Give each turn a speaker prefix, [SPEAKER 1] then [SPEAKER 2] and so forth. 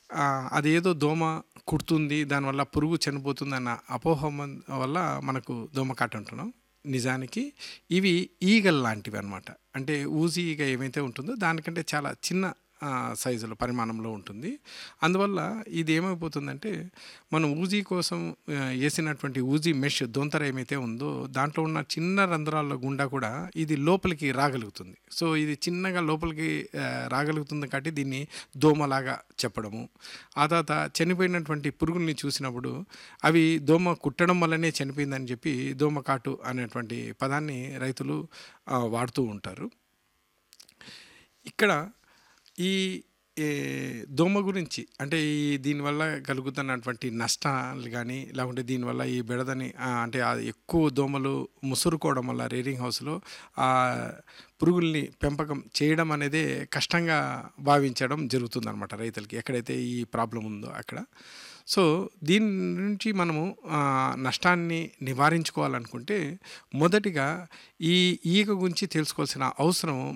[SPEAKER 1] ఆ, అదేదో దోమ కుడుతుంది దానివల్ల పురుగు చనిపోతుందన్న అపోహ మన్- వల్ల మనకు దోమకాటు అంటున్నాం నిజానికి ఇవి ఈగల్ లాంటివి అనమాట అంటే ఊజీ ఈగ ఏమైతే ఉంటుందో దానికంటే చాలా చిన్న ఆ, సైజులో పరిమాణంలో ఉంటుంది అందువల్ల ఇది ఏమైపోతుందంటే మనం ఊజీ కోసం ఆ, వేసినటువంటి ఊజీ మెష్ దొంతర ఏమైతే ఉందో దాంట్లో ఉన్న చిన్న రంధ్రాల గుండా కూడా ఇది లోపలికి రాగలుగుతుంది సో ఇది చిన్నగా లోపలికి ఆ, రాగలుగుతుంది కాబట్టి దీన్ని దోమలాగా చెప్పడము ఆ తర్వాత చనిపోయినటువంటి పురుగుల్ని చూసినప్పుడు అవి దోమ కుట్టడం వల్లనే చనిపోయిందని చెప్పి దోమకాటు అనేటువంటి పదాన్ని రైతులు ఆ, వాడుతూ ఉంటారు ఇక్కడ ఈ ఏ, దోమ గురించి అంటే ఈ దీనివల్ల కలుగుతున్నటువంటి నష్టాలు కానీ లేకుంటే దీనివల్ల ఈ బెడదని ఆ, అంటే ఆ ఎక్కువ దోమలు ముసురుకోవడం వల్ల రేరింగ్ హౌస్లో ఆ పురుగుల్ని పెంపకం చేయడం అనేదే కష్టంగా భావించడం జరుగుతుందన్నమాట రైతులకి ఎక్కడైతే ఈ ప్రాబ్లం ఉందో అక్కడ సో దీని నుంచి మనము ఆ, నష్టాన్ని నివారించుకోవాలనుకుంటే మొదటిగా ఈ ఈగ గురించి తెలుసుకోవాల్సిన అవసరం